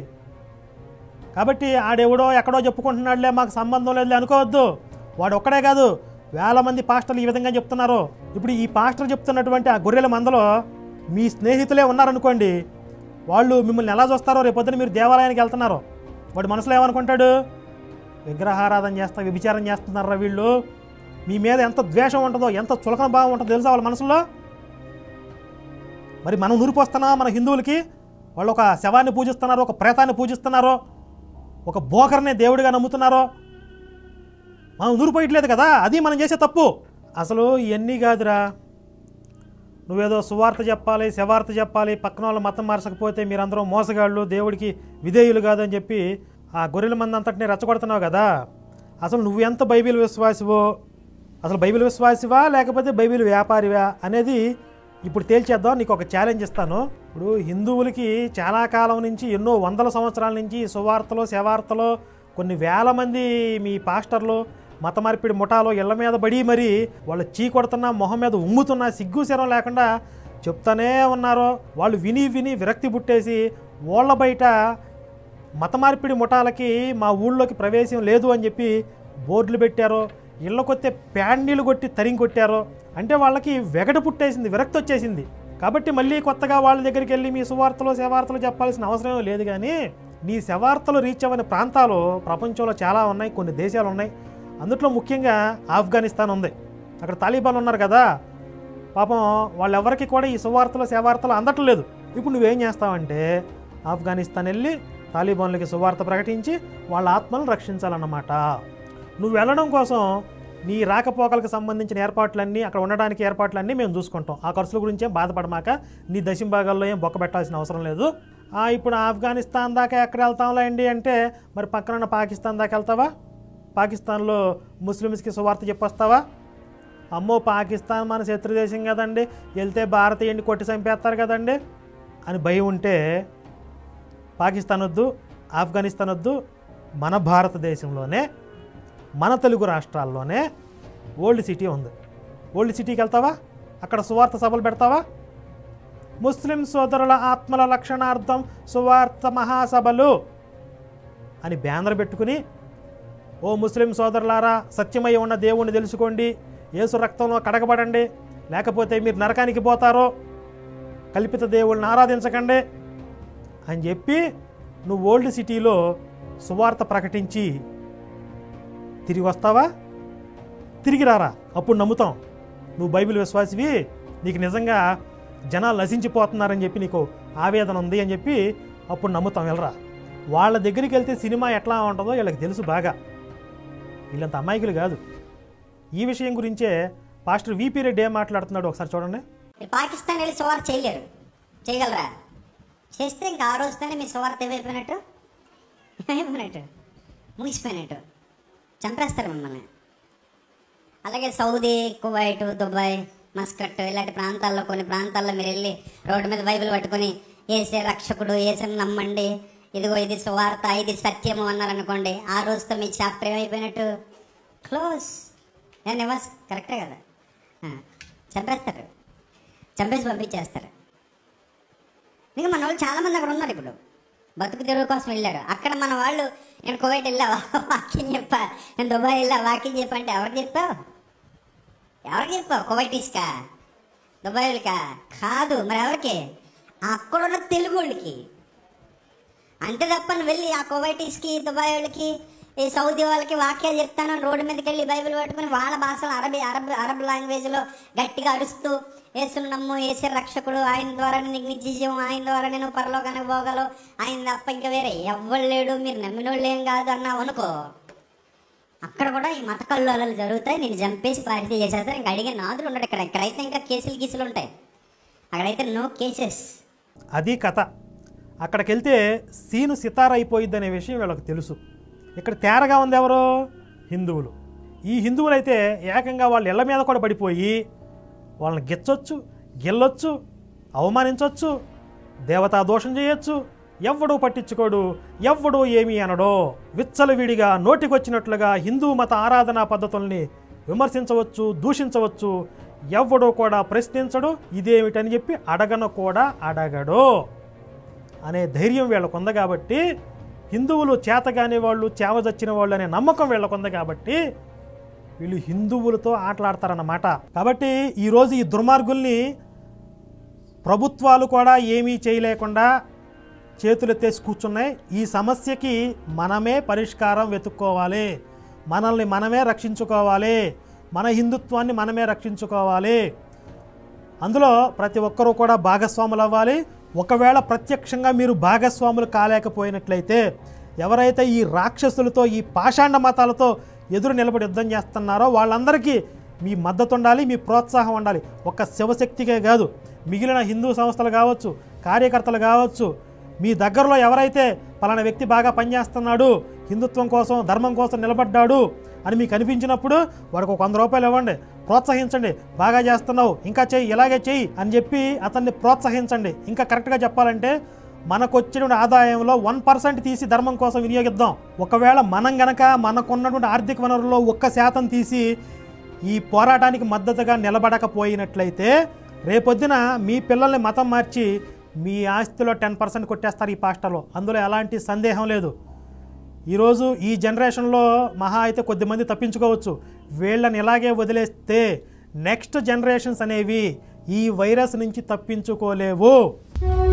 కాబట్టి ఆడెవడో ఎక్కడో చెప్పుకుంటున్నాడులే మాకు సంబంధం లేదులే అనుకోవద్దు వాడు ఒక్కడే కాదు వేల మంది పాస్టర్లు ఈ విధంగా చెప్తున్నారు ఇప్పుడు ఈ పాస్టర్ చెప్తున్నటువంటి ఆ గొర్రెల మందలో మీ స్నేహితులే ఉన్నారనుకోండి వాళ్ళు మిమ్మల్ని ఎలా చూస్తారో రేపొద్దున మీరు దేవాలయానికి వెళ్తున్నారు వాడు మనసులో ఏమనుకుంటాడు విగ్రహారాధన చేస్తా వ్యభిచారం చేస్తున్నారా వీళ్ళు మీ మీద ఎంత ద్వేషం ఉంటుందో ఎంత చులకన భావం ఉంటుందో తెలుసా వాళ్ళ మనసులో మరి మనం నూరిపోస్తున్నామా మన హిందువులకి వాళ్ళు ఒక శవాన్ని పూజిస్తున్నారు ఒక ప్రేతాన్ని పూజిస్తున్నారు ఒక బోకర్ని దేవుడిగా నమ్ముతున్నారో మనం నూరిపోయట్లేదు కదా అది మనం చేసే తప్పు అసలు ఇవన్నీ కాదురా నువ్వేదో సువార్త చెప్పాలి శవార్త చెప్పాలి పక్కన వాళ్ళ మతం మార్చకపోతే మీరందరూ మోసగాళ్ళు దేవుడికి విధేయులు కాదని చెప్పి ఆ గొర్రెల మంది అంతటిని రెచ్చగొడుతున్నావు కదా అసలు నువ్వు ఎంత బైబిల్ విశ్వాసివో అసలు బైబిల్ విశ్వాసివా లేకపోతే బైబిల్ వ్యాపారివా అనేది ఇప్పుడు తేల్చేద్దాం నీకు ఒక ఛాలెంజ్ ఇస్తాను ఇప్పుడు హిందువులకి చాలా కాలం నుంచి ఎన్నో వందల సంవత్సరాల నుంచి సువార్తలు శవార్తలు కొన్ని వేల మంది మీ పాస్టర్లు మత మార్పిడి ముఠాలో ఇళ్ల మీద పడి మరి వాళ్ళు చీ కొడుతున్నా మొహం మీద ఉమ్ముతున్నా సిగ్గు శరం లేకుండా చెప్తానే ఉన్నారో వాళ్ళు విని విని విరక్తి పుట్టేసి ఓళ్ళ బయట మత మార్పిడి ముఠాలకి మా ఊళ్ళోకి ప్రవేశం లేదు అని చెప్పి బోర్డులు పెట్టారు ఇళ్ళకొస్తే ప్యాండీలు కొట్టి తరిగి కొట్టారు అంటే వాళ్ళకి వెగట పుట్టేసింది విరక్తి వచ్చేసింది కాబట్టి మళ్ళీ కొత్తగా వాళ్ళ దగ్గరికి వెళ్ళి మీ సువార్తలు శవార్తలు చెప్పాల్సిన అవసరం లేదు కానీ నీ శవార్తలు రీచ్ అవ్వని ప్రాంతాలు ప్రపంచంలో చాలా ఉన్నాయి కొన్ని దేశాలు ఉన్నాయి అందులో ముఖ్యంగా ఆఫ్ఘనిస్తాన్ ఉంది అక్కడ తాలిబాన్ ఉన్నారు కదా పాపం వాళ్ళెవరికి కూడా ఈ సువార్తలు సేవార్తలు అందట్లేదు ఇప్పుడు నువ్వేం చేస్తావంటే ఆఫ్ఘనిస్తాన్ వెళ్ళి తాలిబాన్లకి సువార్త ప్రకటించి వాళ్ళ ఆత్మలను రక్షించాలన్నమాట నువ్వు వెళ్ళడం కోసం నీ రాకపోకలకు సంబంధించిన ఏర్పాట్లన్నీ అక్కడ ఉండడానికి ఏర్పాట్లన్నీ మేము చూసుకుంటాం ఆ ఖర్చుల గురించి ఏం బాధపడమాక నీ దశం భాగాల్లో ఏం బొక్క పెట్టాల్సిన అవసరం లేదు ఆ, ఇప్పుడు ఆఫ్ఘనిస్తాన్ దాకా ఎక్కడ వెళ్తాంలే అండి అంటే మరి పక్కన ఉన్న పాకిస్తాన్ దాకా వెళ్తావా పాకిస్తాన్లో ముస్లిమ్స్కి సువార్త చెప్పొస్తావా అమ్మో పాకిస్తాన్ మన శత్రు దేశం కదండి వెళ్తే భారతీయుడిని కొట్టి చంపేస్తారు కదండి అని భయం ఉంటే పాకిస్తాన్ వద్దు ఆఫ్ఘనిస్తాన్ వద్దు మన భారతదేశంలోనే మన తెలుగు రాష్ట్రాల్లోనే ఓల్డ్ సిటీ ఉంది ఓల్డ్ సిటీకి వెళ్తావా అక్కడ సువార్త సభలు పెడతావా ముస్లిం సోదరుల ఆత్మల లక్షణార్థం సువార్త మహాసభలు అని బ్యానర్ పెట్టుకుని ఓ ముస్లిం సోదరులారా సత్యమై ఉన్న దేవుణ్ణి తెలుసుకోండి యేసు రక్తంలో కడగబడండి లేకపోతే మీరు నరకానికి పోతారో కల్పిత దేవుళ్ళని ఆరాధించకండి అని చెప్పి నువ్వు ఓల్డ్ సిటీలో సువార్త ప్రకటించి తిరిగి వస్తావా తిరిగి రారా అప్పుడు నమ్ముతాం నువ్వు బైబిల్ విశ్వాసివి నీకు నిజంగా జనాలు నశించిపోతున్నారని చెప్పి నీకు ఆవేదన ఉంది అని చెప్పి అప్పుడు నమ్ముతాం వెళ్ళరా వాళ్ళ దగ్గరికి వెళ్తే సినిమా ఎట్లా ఉంటుందో వీళ్ళకి తెలుసు బాగా వీళ్ళంత అమాయకులు కాదు ఈ విషయం గురించే పాస్టర్ విపి రెడ్డి ఏం మాట్లాడుతున్నాడు ఒకసారి చూడండి మీరు పాకిస్తాన్ వెళ్ళి సువార్త చేయలేరు చేయగలరా చేస్తే ఇంకా ఆ రోజుతోనే మీ సువార్త ఏమైపోయినట్టు ఏమైపోయినట్టు ముగిసిపోయినట్టు చంపేస్తారు మిమ్మల్ని అలాగే సౌదీ కువైట్ దుబాయ్ మస్కట్ ఇలాంటి ప్రాంతాల్లో కొన్ని ప్రాంతాల్లో మీరు వెళ్ళి రోడ్డు మీద బైబిల్ పట్టుకొని ఏసే రక్షకుడు ఏసని నమ్మండి ఇదిగో ఇది సువార్త ఇది సత్యము అన్నారనుకోండి ఆ రోజుతో మీ చాప్టర్ ఏమైపోయినట్టు క్లోజ్ నేను నివాస్ కరెక్టే కదా ఆ, చంపేస్తారు చంపేసి పంపించేస్తారు ఇంకా మన వాళ్ళు చాలా మంది అక్కడ ఉన్నారు ఇప్పుడు బతుకు తెరువు కోసం వెళ్ళారు అక్కడ మన వాళ్ళు నేను కువైట్ వెళ్ళా వాక్యం చెప్పా నేను దుబాయ్ వెళ్ళా వాక్యం చెప్పా అంటే ఎవరికి చెప్పావు ఎవరికి చెప్పావు కువైటీస్కా దుబాయ్ వాళ్ళకా కాదు మరి ఎవరికి అక్కడ ఉన్న తెలుగు వాళ్ళకి అంతే తప్ప నువ్వు వెళ్ళి ఆ కువైటీస్కి దుబాయ్ వాళ్ళకి ఈ సౌదీ వాళ్ళకి వాక్యాలు చెప్తాను రోడ్డు మీదకి వెళ్ళి బైబిల్ పట్టుకుని వాళ్ళ భాషలో అరబీ అరబ్ అరబ్ లాంగ్వేజ్లో గట్టిగా అరుస్తూ ఏసున్నమ్ము ఏసే రక్షకుడు ఆయన ద్వారా నీకు నిత్యజీవం ఆయన ద్వారా నేను పరలోకానికి పోగలవు ఆయన తప్ప ఇంకా వేరే ఎవ్వరు లేడు మీరు నమ్మినోళ్ళు ఏం కాదు అన్నావు అనుకో అక్కడ కూడా ఈ మత కల్లోలాలు జరుగుతాయి నేను చంపేసి పారితే చేసేస్తారు ఇంకా అడిగే నాదులు ఉండడు ఇక్కడ ఇక్కడైతే ఇంకా కేసులు గీసులు ఉంటాయి అక్కడైతే నో కేసెస్ అది కథ అక్కడికి వెళ్తే సీను సితార అయిపోయిద్ది అనే విషయం వీళ్ళకి తెలుసు ఇక్కడ తేరగా ఉంది ఎవరు హిందువులు ఈ హిందువులు అయితే ఏకంగా వాళ్ళ ఇళ్ళ మీద కూడా పడిపోయి వాళ్ళని గిచ్చొచ్చు గిల్లొచ్చు అవమానించవచ్చు దేవతా దోషం చేయొచ్చు ఎవ్వడూ పట్టించుకోడు ఎవ్వడూ ఏమీ అనడో విచ్చలవిడిగా నోటికొచ్చినట్లుగా హిందూ మత ఆరాధనా పద్ధతుల్ని విమర్శించవచ్చు దూషించవచ్చు ఎవ్వడూ కూడా ప్రశ్నించడు ఇదేమిటని చెప్పి అడగను కూడా అడగడు అనే ధైర్యం వీళ్ళకు ఉంది కాబట్టి హిందువులు చేతగాని వాళ్ళు చేవజచ్చిన వాళ్ళు అనే నమ్మకం వీళ్ళకు ఉంది కాబట్టి వీళ్ళు హిందువులతో ఆటలాడతారన్నమాట కాబట్టి ఈరోజు ఈ దుర్మార్గుల్ని ప్రభుత్వాలు కూడా ఏమీ చేయలేకుండా చేతులెత్తేసి కూర్చున్నాయి ఈ సమస్యకి మనమే పరిష్కారం వెతుక్కోవాలి మనల్ని మనమే రక్షించుకోవాలి మన హిందుత్వాన్ని మనమే రక్షించుకోవాలి అందులో ప్రతి ఒక్కరూ కూడా భాగస్వాములు అవ్వాలి ఒకవేళ ప్రత్యక్షంగా మీరు భాగస్వాములు కాలేకపోయినట్లయితే ఎవరైతే ఈ రాక్షసులతో ఈ పాషాండ మతాలతో ఎదురు నిలబడి యుద్ధం చేస్తున్నారో వాళ్ళందరికీ మీ మద్దతు ఉండాలి మీ ప్రోత్సాహం ఉండాలి ఒక్క శివశక్తికే కాదు మిగిలిన హిందూ సంస్థలు కావచ్చు కార్యకర్తలు కావచ్చు మీ దగ్గరలో ఎవరైతే పలానా వ్యక్తి బాగా పనిచేస్తున్నాడు హిందుత్వం కోసం ధర్మం కోసం నిలబడ్డాడు అని మీకు అనిపించినప్పుడు వాడికి ఒక వంద రూపాయలు ఇవ్వండి ప్రోత్సహించండి బాగా చేస్తున్నావు ఇంకా చెయ్యి ఇలాగే చెయ్యి అని చెప్పి అతన్ని ప్రోత్సహించండి ఇంకా కరెక్ట్గా చెప్పాలంటే మనకు వచ్చిన ఆదాయంలో వన్ పర్సెంట్ తీసి ధర్మం కోసం వినియోగిద్దాం ఒకవేళ మనం గనక మనకున్నటువంటి ఆర్థిక వనరుల్లో ఒక్క శాతం తీసి ఈ పోరాటానికి మద్దతుగా నిలబడకపోయినట్లయితే రేపొద్దున మీ పిల్లల్ని మతం మార్చి మీ ఆస్తిలో టెన్ పర్సెంట్ కొట్టేస్తారు ఈ పాస్టర్లో అందులో ఎలాంటి సందేహం లేదు ఈరోజు ఈ జనరేషన్లో మహా అయితే కొద్దిమంది తప్పించుకోవచ్చు వీళ్ళని ఇలాగే వదిలేస్తే నెక్స్ట్ జనరేషన్స్ అనేవి ఈ వైరస్ నుంచి తప్పించుకోలేవు